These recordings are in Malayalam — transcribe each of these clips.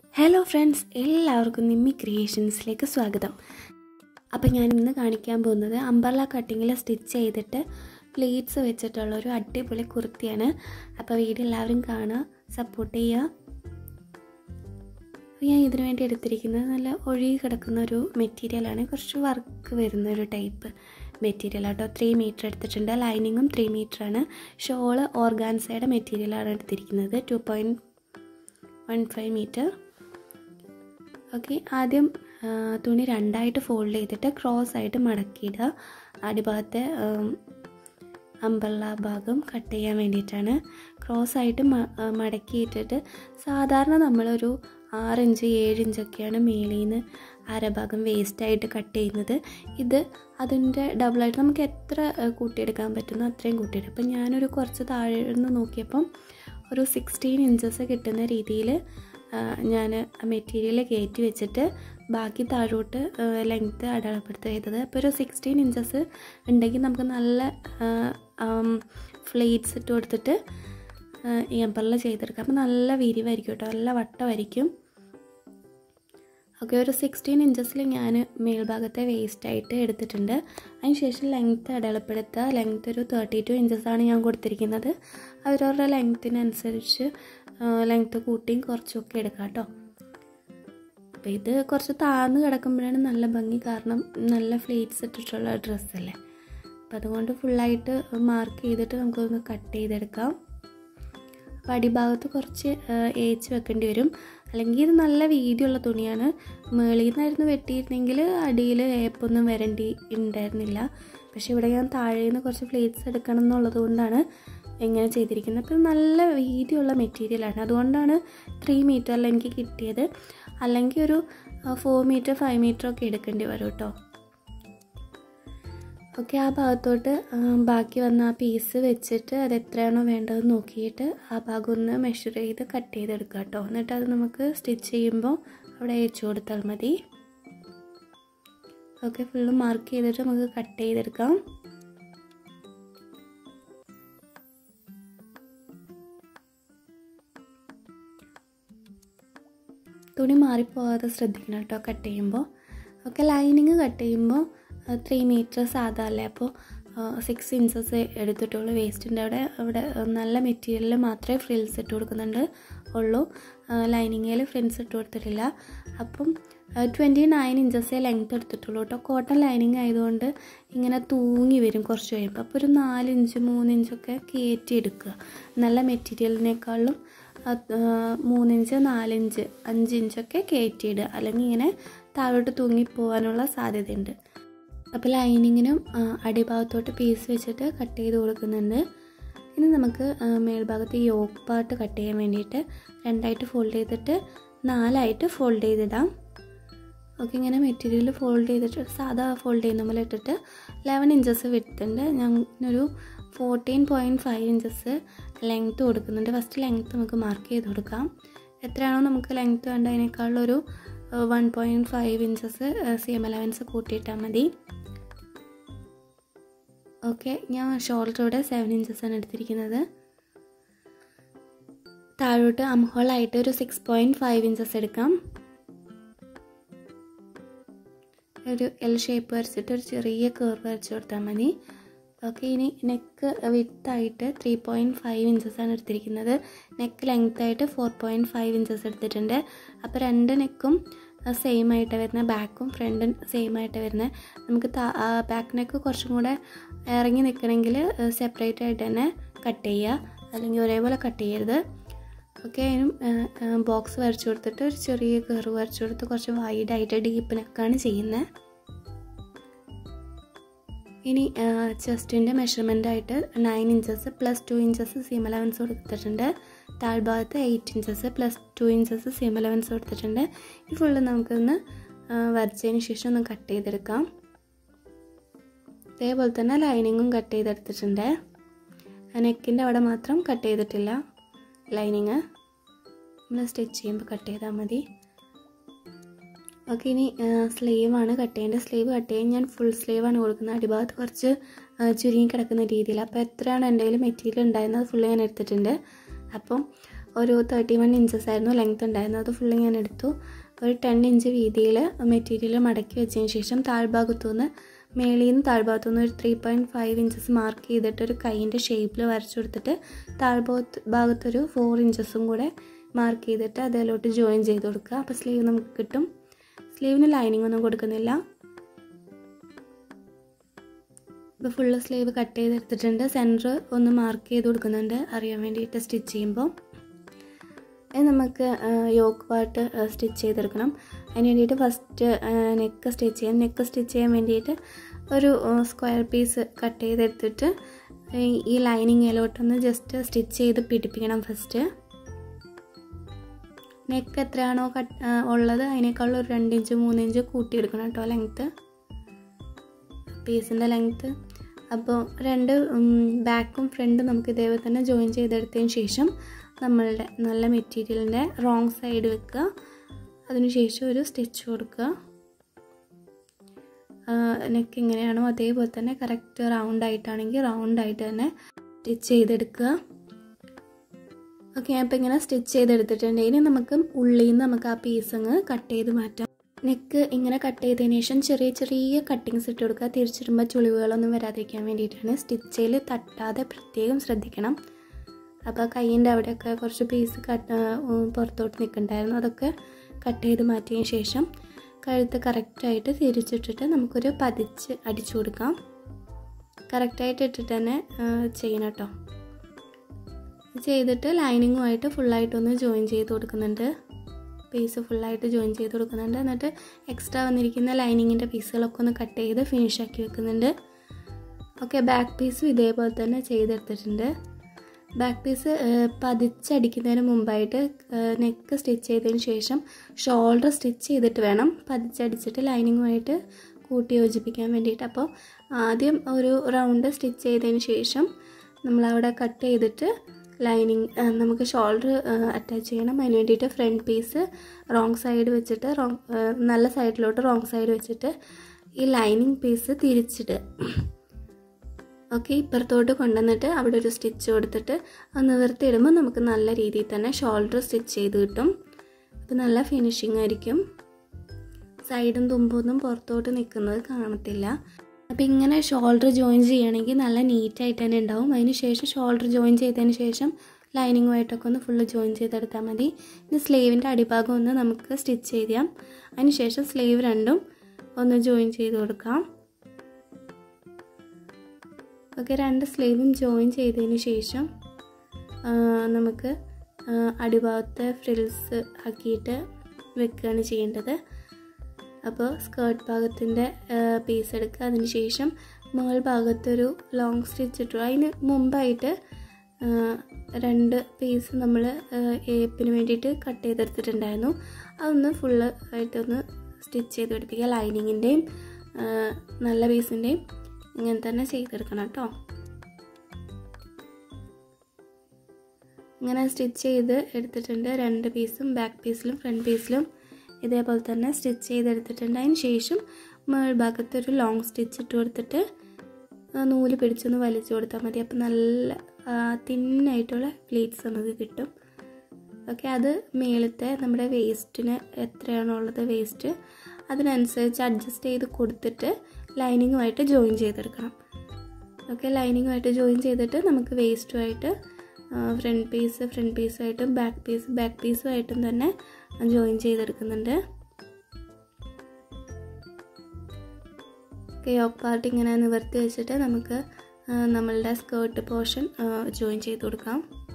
ഹലോ ഫ്രണ്ട്സ് എല്ലാവർക്കും നിമ്മി ക്രിയേഷൻസിലേക്ക് സ്വാഗതം അപ്പോൾ ഞാൻ ഇന്ന് കാണിക്കാൻ പോകുന്നത് അമ്പർല കട്ടിങ്ങിൽ സ്റ്റിച്ച് ചെയ്തിട്ട് പ്ലേറ്റ്സ് വെച്ചിട്ടുള്ള ഒരു അടിപൊളി കുർത്തിയാണ് അപ്പോൾ വീഡിയോ എല്ലാവരും കാണുക സപ്പോർട്ട് ചെയ്യുക അപ്പോൾ ഞാൻ ഇതിനു വേണ്ടി എടുത്തിരിക്കുന്നത് നല്ല ഒഴുകി കിടക്കുന്ന ഒരു മെറ്റീരിയലാണ് കുറച്ച് വർക്ക് വരുന്ന ഒരു ടൈപ്പ് മെറ്റീരിയൽ കേട്ടോ ത്രീ മീറ്റർ എടുത്തിട്ടുണ്ട് ലൈനിങ്ങും ത്രീ ആണ് ഷോള് ഓർഗാൻസയുടെ മെറ്റീരിയലാണ് എടുത്തിരിക്കുന്നത് two point one five metre okay ആദ്യം ആ, തുണി രണ്ടായിട്ട് ഫോൾഡ് ചെയ്തിട്ട് ക്രോസ് ആയിട്ട് മടക്കിയിടുക അടിഭാഗത്തെ അമ്പള്ള ഭാഗം കട്ട് ചെയ്യാൻ വേണ്ടിയിട്ടാണ് ക്രോസ് ആയിട്ട് മ ആ, മടക്കിയിട്ടിട്ട് സാധാരണ നമ്മളൊരു ആറ് ഇഞ്ച് ഏഴ് ഇഞ്ചൊക്കെയാണ് മേളിൽ നിന്ന് അരഭാഗം വേസ്റ്റായിട്ട് കട്ട് ചെയ്യുന്നത് ഇത് അതിൻ്റെ ഡബിളായിട്ട് നമുക്ക് എത്ര ആ, കൂട്ടിയെടുക്കാൻ പറ്റുന്നോ അത്രയും കൂട്ടിയിടും അപ്പം ഞാനൊരു കുറച്ച് താഴെ നിന്ന് നോക്കിയപ്പം ഒരു സിക്സ്റ്റീൻ ഇഞ്ചസ് കിട്ടുന്ന രീതിയിൽ ഞാൻ മെറ്റീരിയൽ കയറ്റി വെച്ചിട്ട് ബാക്കി താഴോട്ട് ലെങ്ത്ത് അടയാളപ്പെടുത്തുക ചെയ്തത് അപ്പോൾ ഒരു സിക്സ്റ്റീൻ ഇഞ്ചസ് ഉണ്ടെങ്കിൽ നമുക്ക് നല്ല ഫ്ലേറ്റ്സ് ഇട്ട് കൊടുത്തിട്ട് ഈ അമ്പർല ചെയ്തെടുക്കാം അപ്പോൾ നല്ല വിരിവായിരിക്കും കേട്ടോ നല്ല വട്ടമായിരിക്കും ഓക്കെ ഒരു സിക്സ്റ്റീൻ ഇഞ്ചസിൽ ഞാൻ മേൽഭാഗത്തെ വേസ്റ്റായിട്ട് എടുത്തിട്ടുണ്ട് അതിനുശേഷം ലെങ്ത്ത് അടയാളപ്പെടുത്തുക ലെങ്ത്ത് ഒരു തേർട്ടി ടു ഇഞ്ചസാണ് ഞാൻ കൊടുത്തിരിക്കുന്നത് അവരവരുടെ ലെങ്ത്തിനനുസരിച്ച് ലെങ്ത്ത് കൂട്ടിയും കുറച്ചൊക്കെ എടുക്കാം കേട്ടോ അപ്പോൾ ഇത് കുറച്ച് താഴ്ന്ന് കിടക്കുമ്പോഴാണ് നല്ല ഭംഗി കാരണം നല്ല ഫ്ലേറ്റ്സ് ഇട്ടിട്ടുള്ള ഡ്രസ്സല്ലേ അപ്പം അതുകൊണ്ട് ഫുള്ളായിട്ട് മാർക്ക് ചെയ്തിട്ട് നമുക്കൊന്ന് കട്ട് ചെയ്തെടുക്കാം അപ്പോൾ അടിഭാഗത്ത് കുറച്ച് ഏച്ച് വെക്കേണ്ടി വരും അല്ലെങ്കിൽ ഇത് നല്ല വീതിയുള്ള തുണിയാണ് മേളിൽ നിന്നായിരുന്നു വെട്ടിയിരുന്നെങ്കിൽ അടിയിൽ ഏപ്പൊന്നും വരേണ്ടി ഉണ്ടായിരുന്നില്ല പക്ഷേ ഇവിടെ ഞാൻ താഴെ നിന്ന് കുറച്ച് പ്ലേറ്റ്സ് എടുക്കണം എന്നുള്ളത് കൊണ്ടാണ് ഇങ്ങനെ ചെയ്തിരിക്കുന്നത് അപ്പോൾ നല്ല വീതിയുള്ള മെറ്റീരിയലാണ് അതുകൊണ്ടാണ് ത്രീ മീറ്ററിൽ എനിക്ക് കിട്ടിയത് അല്ലെങ്കിൽ ഒരു ഫോർ മീറ്റർ ഫൈവ് മീറ്റർ ഒക്കെ എടുക്കേണ്ടി വരും കേട്ടോ ഓക്കെ ആ ഭാഗത്തോട്ട് ആ, ബാക്കി വന്ന ആ പീസ് വെച്ചിട്ട് അത് എത്രയാണോ വേണ്ടത് നോക്കിയിട്ട് ആ ഭാഗം ഒന്ന് മെഷർ ചെയ്ത് കട്ട് ചെയ്തെടുക്കുക കേട്ടോ എന്നിട്ട് അത് നമുക്ക് സ്റ്റിച്ച് ചെയ്യുമ്പോൾ അവിടെ അയച്ചു കൊടുത്താൽ മതി ഓക്കെ ഫുള്ള് മാർക്ക് ചെയ്തിട്ട് നമുക്ക് കട്ട് ചെയ്തെടുക്കാം തുണി മാറിപ്പോകാതെ ശ്രദ്ധിക്കണം കേട്ടോ കട്ട് ചെയ്യുമ്പോൾ ഒക്കെ ലൈനിങ് കട്ട് ചെയ്യുമ്പോൾ ത്രീ മീറ്റർ സാധാ അല്ലേ അപ്പോൾ സിക്സ് ഇഞ്ചസ് എടുത്തിട്ടുള്ളൂ വേസ്റ്റിൻ്റെ അവിടെ അവിടെ നല്ല മെറ്റീരിയലിൽ മാത്രമേ ഫ്രിൽസ് ഇട്ട് കൊടുക്കുന്നുണ്ട് ഉള്ളൂ ലൈനിങ്ങിൽ ഫ്രിൽസ് ഇട്ട് കൊടുത്തിട്ടില്ല അപ്പം ട്വൻറ്റി നയൻ ഇഞ്ചസേ ലെങ്ത് എടുത്തിട്ടുള്ളൂ കേട്ടോ കോട്ടൺ ലൈനിങ് ആയതുകൊണ്ട് ഇങ്ങനെ തൂങ്ങി വരും കുറച്ച് കഴിയുമ്പോൾ അപ്പോൾ ഒരു നാല് ഇഞ്ച് മൂന്ന് ഇഞ്ചൊക്കെ കയറ്റി എടുക്കുക നല്ല മെറ്റീരിയലിനേക്കാളും മൂന്നിഞ്ച് നാലിഞ്ച് അഞ്ച് ഇഞ്ചൊക്കെ കയറ്റിയിടുക അല്ലെങ്കിൽ ഇങ്ങനെ താഴോട്ട് തൂങ്ങിപ്പോവാനുള്ള സാധ്യതയുണ്ട് അപ്പോൾ ലൈനിങ്ങിനും അടിഭാഗത്തോട്ട് പീസ് വെച്ചിട്ട് കട്ട് ചെയ്ത് കൊടുക്കുന്നുണ്ട് ഇനി നമുക്ക് ആ, മേൽഭാഗത്ത് യോക്ക് പാർട്ട് കട്ട് ചെയ്യാൻ വേണ്ടിയിട്ട് രണ്ടായിട്ട് ഫോൾഡ് ചെയ്തിട്ട് നാലായിട്ട് ഫോൾഡ് ചെയ്തിടാം ഓക്കെ ഇങ്ങനെ മെറ്റീരിയൽ ഫോൾഡ് ചെയ്തിട്ട് സാധാ ഫോൾഡ് ചെയ്യുന്ന പോലെ ഇട്ടിട്ട് ലെവൻ ഇഞ്ചസ് വിട്ടുണ്ട് ഞാൻ ഒരു fourteen point five inches length കൊടുക്കുന്നുണ്ട് ഫസ്റ്റ് ലെങ്ത്ത് നമുക്ക് മാർക്ക് ചെയ്ത് കൊടുക്കാം എത്രയാണോ നമുക്ക് ലെങ്ത്ത് വേണ്ട അതിനേക്കാളൊരു one point five inches C M allowance കൂട്ടിയിട്ടാൽ മതി ഓക്കെ ഞാൻ ഷോൾഡറോടെ സെവൻ ഇഞ്ചസാണ് എടുത്തിരിക്കുന്നത് താഴോട്ട് അംഹോളായിട്ട് ഒരു സിക്സ് പോയിൻറ്റ് ഫൈവ് ഇഞ്ചസ് എടുക്കാം ഒരു എൽ ഷേപ്പ് വരച്ചിട്ട് ഒരു ചെറിയ കേർവ് വരച്ച് കൊടുത്താൽ മതി ഓക്കെ ഇനി നെക്ക് വിത്തായിട്ട് ത്രീ പോയിൻറ്റ് ഫൈവ് ഇഞ്ചസാണ് എടുത്തിരിക്കുന്നത് നെക്ക് ലെങ്ത്തായിട്ട് ഫോർ പോയിൻറ്റ് ഫൈവ് ഇഞ്ചസ് എടുത്തിട്ടുണ്ട് അപ്പോൾ രണ്ട് നെക്കും സെയിം ആയിട്ട് വരുന്ന ബാക്കും ഫ്രണ്ടും സെയിം ആയിട്ട് വരുന്നത് നമുക്ക് ബാക്ക് നെക്ക് കുറച്ചും കൂടെ ഇറങ്ങി നിൽക്കണമെങ്കിൽ സെപ്പറേറ്റ് ആയിട്ട് തന്നെ കട്ട് ചെയ്യുക അല്ലെങ്കിൽ ഒരേപോലെ കട്ട് ചെയ്യരുത് ഓക്കെ അതിനും ബോക്സ് വരച്ചു കൊടുത്തിട്ട് ഒരു ചെറിയ കയറ് വരച്ചു കൊടുത്ത് കുറച്ച് വൈഡായിട്ട് ഡീപ്പ് നെക്കാണ് ചെയ്യുന്നത് ഇനി ചെസ്റ്റിൻ്റെ മെഷർമെൻ്റ് ആയിട്ട് nine inches plus two inches seam allowance കൊടുത്തിട്ടുണ്ട് താഴ്ഭാഗത്ത് eight inches plus two inches seam allowance കൊടുത്തിട്ടുണ്ട് ഈ ഫുള്ള് നമുക്കൊന്ന് ആ, വരച്ചതിന് ശേഷം ഒന്ന് കട്ട് ചെയ്തെടുക്കാം അതേപോലെ തന്നെ ലൈനിങ്ങും കട്ട് ചെയ്തെടുത്തിട്ടുണ്ട് നെക്കിൻ്റെ അവിടെ മാത്രം കട്ട് ചെയ്തിട്ടില്ല ലൈനിങ് നമ്മൾ സ്റ്റിച്ച് ചെയ്യുമ്പോൾ കട്ട് ചെയ്താൽ മതി ഓക്കെ ഇനി സ്ലീവാണ് കട്ട് ചെയ്യേണ്ടത് സ്ലീവ് കട്ട് ചെയ്യാൻ ഞാൻ ഫുൾ സ്ലീവാണ് കൊടുക്കുന്നത് അടിഭാഗത്ത് കുറച്ച് ആ, ചുരുങ്ങി കിടക്കുന്ന രീതിയിൽ അപ്പോൾ എത്രയാണ് എൻ്റെ കയ്യിൽ മെറ്റീരിയൽ ഉണ്ടായിരുന്നത് ഫുള്ള് ഞാൻ എടുത്തിട്ടുണ്ട് അപ്പം ഒരു തേർട്ടി വൺ ഇഞ്ചസ് ആയിരുന്നു ലെങ്ത് ഉണ്ടായിരുന്നത് അത് ഫുള്ള് ഞാൻ എടുത്തു ഒരു ടെൻ ഇഞ്ച് വീതിയിൽ മെറ്റീരിയൽ മടക്കി വെച്ചതിന് ശേഷം താഴ്ഭാഗത്തു നിന്ന് മേളിൽ നിന്ന് താഴ്ഭാഗത്തു നിന്ന് ഒരു three point five inches mark ചെയ്തിട്ട് ഒരു കൈയിൻ്റെ ഷേപ്പിൽ വരച്ചു കൊടുത്തിട്ട് താഴ്ഭാഗത്ത് ഭാഗത്തൊരു ഫോർ ഇഞ്ചസും കൂടെ മാർക്ക് ചെയ്തിട്ട് അതിലോട്ട് ജോയിൻ ചെയ്ത് കൊടുക്കുക അപ്പോൾ സ്ലീവ് നമുക്ക് കിട്ടും സ്ലീവിന് ലൈനിങ് ഒന്നും കൊടുക്കുന്നില്ല ഇപ്പോൾ ഫുള്ള് സ്ലീവ് കട്ട് ചെയ്തെടുത്തിട്ടുണ്ട് സെൻറ്റർ ഒന്ന് മാർക്ക് ചെയ്ത് കൊടുക്കുന്നുണ്ട് അറിയാൻ വേണ്ടിയിട്ട് സ്റ്റിച്ച് ചെയ്യുമ്പോൾ ഇനി നമുക്ക് യോക്ക് പാർട്ട് സ്റ്റിച്ച് ചെയ്തെടുക്കണം അതിന് വേണ്ടിയിട്ട് ഫസ്റ്റ് നെക്ക് സ്റ്റിച്ച് ചെയ്യാം നെക്ക് സ്റ്റിച്ച് ചെയ്യാൻ വേണ്ടിയിട്ട് ഒരു സ്ക്വയർ പീസ് കട്ട് ചെയ്തെടുത്തിട്ട് ഈ ലൈനിങ്ങിലോട്ടൊന്ന് ജസ്റ്റ് സ്റ്റിച്ച് ചെയ്ത് പിടിപ്പിക്കണം ഫസ്റ്റ് നെക്ക് എത്രയാണോ കട്ട് ഉള്ളത് അതിനേക്കാൾ ഒരു രണ്ട് ഇഞ്ച് മൂന്ന് ഇഞ്ച് കൂട്ടിയെടുക്കണം കേട്ടോ ലെങ്ത്ത് പീസിൻ്റെ ലെങ്ത്ത് അപ്പോൾ രണ്ട് ബാക്കും ഫ്രണ്ടും നമുക്ക് ഇതേപോലെ തന്നെ ജോയിൻ ചെയ്തെടുത്തതിന് ശേഷം നമ്മളുടെ നല്ല മെറ്റീരിയലിൻ്റെ റോങ് സൈഡ് വെക്കുക അതിനുശേഷം ഒരു സ്റ്റിച്ച് കൊടുക്കുക നെക്ക് എങ്ങനെയാണോ അതേപോലെ തന്നെ കറക്റ്റ് റൗണ്ട് ആയിട്ടാണെങ്കിൽ റൗണ്ട് ആയിട്ട് തന്നെ സ്റ്റിച്ച് ചെയ്തെടുക്കുക ഓക്കെ അപ്പോൾ ഇങ്ങനെ സ്റ്റിച്ച് ചെയ്തെടുത്തിട്ടുണ്ട് ഇനി നമുക്ക് ഉള്ളിൽ നിന്ന് നമുക്ക് ആ പീസ് അങ്ങ് കട്ട് ചെയ്ത് മാറ്റാം നെക്ക് ഇങ്ങനെ കട്ട് ചെയ്തതിന് ശേഷം ചെറിയ ചെറിയ കട്ടിങ്സ് ഇട്ട് കൊടുക്കുക തിരിച്ചിടുമ്പോൾ ചുളിവുകളൊന്നും വരാതിരിക്കാൻ വേണ്ടിയിട്ടാണ് സ്റ്റിച്ചിൽ തട്ടാതെ പ്രത്യേകം ശ്രദ്ധിക്കണം അപ്പോൾ കൈയിൻ്റെ അവിടെയൊക്കെ കുറച്ച് പീസ് കട്ട് പുറത്തോട്ട് നിൽക്കണ്ടായിരുന്നു അതൊക്കെ കട്ട് ചെയ്ത് മാറ്റിയതിന് ശേഷം കഴുത്ത് കറക്റ്റായിട്ട് തിരിച്ചിട്ടിട്ട് നമുക്കൊരു പതിച്ച് അടിച്ചു കൊടുക്കാം കറക്റ്റായിട്ട് ഇട്ടിട്ട് തന്നെ ചെയ്യണം കേട്ടോ ചെയ്തിട്ട് ലൈനിങ്ങുമായിട്ട് ഫുള്ളായിട്ടൊന്ന് ജോയിൻ ചെയ്ത് കൊടുക്കുന്നുണ്ട് പീസ് ഫുള്ളായിട്ട് ജോയിൻ ചെയ്ത് കൊടുക്കുന്നുണ്ട് എന്നിട്ട് എക്സ്ട്രാ വന്നിരിക്കുന്ന ലൈനിങ്ങിൻ്റെ പീസുകളൊക്കെ ഒന്ന് കട്ട് ചെയ്ത് ഫിനിഷ് ആക്കി വെക്കുന്നുണ്ട് ഓക്കെ ബാക്ക് പീസും ഇതേപോലെ തന്നെ ചെയ്തെടുത്തിട്ടുണ്ട് ബാക്ക് പീസ് പതിച്ചടിക്കുന്നതിന് മുമ്പായിട്ട് നെക്ക് സ്റ്റിച്ച് ചെയ്തതിന് ശേഷം ഷോൾഡർ സ്റ്റിച്ച് ചെയ്തിട്ട് വേണം പതിച്ചടിച്ചിട്ട് ലൈനിങ്ങുമായിട്ട് കൂട്ടി യോജിപ്പിക്കാൻ വേണ്ടിയിട്ട് അപ്പോൾ ആദ്യം ഒരു റൗണ്ട് സ്റ്റിച്ച് ചെയ്തതിന് ശേഷം നമ്മളവിടെ കട്ട് ചെയ്തിട്ട് ലൈനിങ് നമുക്ക് ഷോൾഡർ അറ്റാച്ച് ചെയ്യണം അതിന് വേണ്ടിയിട്ട് ഫ്രണ്ട് പീസ് റോങ് സൈഡ് വെച്ചിട്ട് റോങ് നല്ല സൈഡിലോട്ട് റോങ് സൈഡ് വെച്ചിട്ട് ഈ ലൈനിങ് പീസ് തിരിച്ചിടുക ഓക്കെ ഇപ്പുറത്തോട്ട് കൊണ്ടുവന്നിട്ട് അവിടെ ഒരു സ്റ്റിച്ച് കൊടുത്തിട്ട് അത് നിവർത്തിയിടുമ്പോൾ നമുക്ക് നല്ല രീതിയിൽ തന്നെ ഷോൾഡർ സ്റ്റിച്ച് ചെയ്ത് കിട്ടും അപ്പോൾ നല്ല ഫിനിഷിങ് ആയിരിക്കും സൈഡും തുമ്പൊന്നും പുറത്തോട്ട് നിൽക്കുന്നത് കാണത്തില്ല അപ്പോൾ ഇങ്ങനെ ഷോൾഡർ ജോയിൻ ചെയ്യണമെങ്കിൽ നല്ല നീറ്റായിട്ട് തന്നെ ഉണ്ടാവും അതിന് ശേഷം ഷോൾഡർ ജോയിൻ ചെയ്തതിന് ശേഷം ലൈനിങ്ങുമായിട്ടൊക്കെ ഒന്ന് ഫുള്ള് ജോയിൻ ചെയ്തെടുത്താൽ മതി ഇനി സ്ലീവിൻ്റെ അടിഭാഗം ഒന്ന് നമുക്ക് സ്റ്റിച്ച് ചെയ്യാം അതിന് ശേഷം സ്ലീവ് രണ്ടും ഒന്ന് ജോയിൻ ചെയ്ത് കൊടുക്കാം ഓക്കെ രണ്ട് സ്ലീവും ജോയിൻ ചെയ്തതിന് ശേഷം നമുക്ക് അടിഭാഗത്തെ ഫ്രിൽസ് ആക്കിയിട്ട് വെക്കുകയാണ് ചെയ്യേണ്ടത് അപ്പോൾ സ്കേർട്ട് ഭാഗത്തിൻ്റെ പീസ് എടുക്കുക അതിന് ശേഷം മുകൾ ഭാഗത്തൊരു ലോങ് സ്റ്റിച്ച് ഇട്ടു അതിന് മുമ്പായിട്ട് രണ്ട് പീസ് നമ്മൾ ഏപ്പിന് വേണ്ടിയിട്ട് കട്ട് ചെയ്തെടുത്തിട്ടുണ്ടായിരുന്നു അതൊന്ന് ഫുള്ള് ആയിട്ടൊന്ന് സ്റ്റിച്ച് ചെയ്ത് പിടിപ്പിക്കുക ലൈനിങ്ങിൻ്റെയും നല്ല പീസിൻ്റെയും ഇങ്ങനെ തന്നെ ചെയ്തെടുക്കണം കേട്ടോ ഇങ്ങനെ സ്റ്റിച്ച് ചെയ്ത് എടുത്തിട്ടുണ്ട് രണ്ട് പീസും ബാക്ക് പീസിലും ഫ്രണ്ട് പീസിലും ഇതേപോലെ തന്നെ സ്റ്റിച്ച് ചെയ്തെടുത്തിട്ടുണ്ട് അതിന് ശേഷം മേൾഭാഗത്ത് ഒരു ലോങ് സ്റ്റിച്ച് ഇട്ട് കൊടുത്തിട്ട് നൂല് പിടിച്ചൊന്ന് വലിച്ചു കൊടുത്താൽ മതി അപ്പോൾ നല്ല തിന്നായിട്ടുള്ള പ്ലീറ്റ്സ് നമുക്ക് കിട്ടും ഓക്കെ അത് മേളത്തെ നമ്മുടെ വേസ്റ്റിന് എത്രയാണോ ഉള്ളത് വേസ്റ്റ് അതിനനുസരിച്ച് അഡ്ജസ്റ്റ് ചെയ്ത് കൊടുത്തിട്ട് ലൈനിങ്ങുമായിട്ട് ജോയിൻ ചെയ്തെടുക്കണം ഓക്കെ ലൈനിങ്ങുമായിട്ട് ജോയിൻ ചെയ്തിട്ട് നമുക്ക് വേസ്റ്റുമായിട്ട് ഫ്രണ്ട് പീസ് ഫ്രണ്ട് പീസുമായിട്ടും ബാക്ക് പീസ് ബാക്ക് പീസുമായിട്ടും തന്നെ ജോയിൻ ചെയ്തെടുക്കുന്നുണ്ട് യോക്ക് പാർട്ട് ഇങ്ങനെ നിവർത്തി വെച്ചിട്ട് നമുക്ക് നമ്മളുടെ സ്കേർട്ട് പോർഷൻ ജോയിൻ ചെയ്ത് കൊടുക്കാം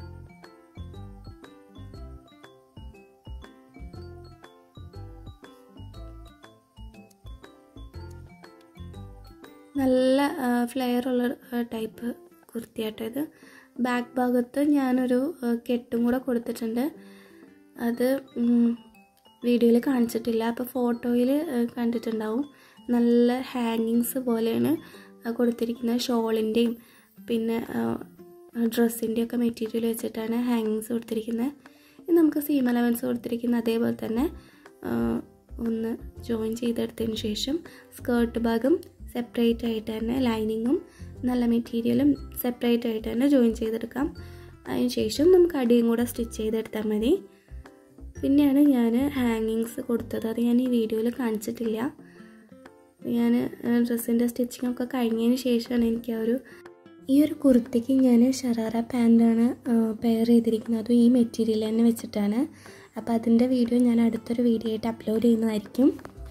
നല്ല ഫ്ലെയർ ഉള്ള ടൈപ്പ് കുർത്തിയാട്ടോ ഇത് ബാക്ക് ഭാഗത്ത് ഞാനൊരു കെട്ടും കൂടെ കൊടുത്തിട്ടുണ്ട് അത് വീഡിയോയിൽ കാണിച്ചിട്ടില്ല അപ്പോൾ ഫോട്ടോയിൽ കണ്ടിട്ടുണ്ടാവും നല്ല ഹാങ്ങിങ്സ് പോലെയാണ് കൊടുത്തിരിക്കുന്നത് ഷോളിൻ്റെയും പിന്നെ ഡ്രസ്സിൻ്റെയും ഒക്കെ മെറ്റീരിയൽ വെച്ചിട്ടാണ് ഹാങ്ങിങ്സ് കൊടുത്തിരിക്കുന്നത് ഇത് നമുക്ക് സീം അലവൻസ് കൊടുത്തിരിക്കുന്ന അതേപോലെ തന്നെ ഒന്ന് ജോയിൻ ചെയ്തെടുത്തതിന് ശേഷം സ്കേർട്ട് ഭാഗം സെപ്പറേറ്റ് ആയിട്ട് തന്നെ ലൈനിങ്ങും നല്ല മെറ്റീരിയലും സെപ്പറേറ്റ് ആയിട്ട് തന്നെ ജോയിൻ ചെയ്തെടുക്കാം അതിന് ശേഷം നമുക്ക് അടിയും കൂടെ സ്റ്റിച്ച് ചെയ്തെടുത്താൽ മതി പിന്നെയാണ് ഞാൻ ഹാങ്ങിങ്സ് കൊടുത്തത് അത് ഞാൻ ഈ വീഡിയോയിൽ കാണിച്ചിട്ടില്ല ഞാൻ ഡ്രസ്സിൻ്റെ സ്റ്റിച്ചിങ് ഒക്കെ കഴിഞ്ഞതിന് ശേഷമാണ് എനിക്ക് ആ ഒരു ഈ ഒരു കുർത്തിക്ക് ഞാൻ ഷറാറ പാൻറ്റാണ് പെയർ ചെയ്തിരിക്കുന്നത് അതും ഈ മെറ്റീരിയൽ തന്നെ വെച്ചിട്ടാണ് അപ്പോൾ അതിൻ്റെ വീഡിയോ ഞാൻ അടുത്തൊരു വീഡിയോ ആയിട്ട് അപ്ലോഡ് ചെയ്യുന്നതായിരിക്കും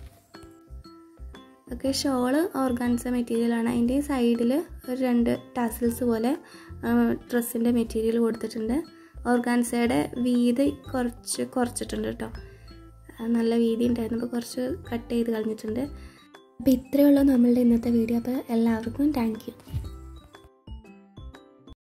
ഓക്കെ ഷോള് ഓർഗാൻസ മെറ്റീരിയലാണ് അതിൻ്റെ സൈഡിൽ ഒരു രണ്ട് ടാസിൽസ് പോലെ ഡ്രസ്സിൻ്റെ മെറ്റീരിയൽ കൊടുത്തിട്ടുണ്ട് ഓർഗാൻസയുടെ വീതി കുറച്ച് കുറച്ചിട്ടുണ്ട് കേട്ടോ നല്ല വീതി ഉണ്ടായിരുന്നു അപ്പോൾ കുറച്ച് കട്ട് ചെയ്ത് കളഞ്ഞിട്ടുണ്ട് അപ്പോൾ ഇത്രയേ ഉള്ളൂ നമ്മളുടെ ഇന്നത്തെ വീഡിയോ അപ്പോൾ എല്ലാവർക്കും താങ്ക്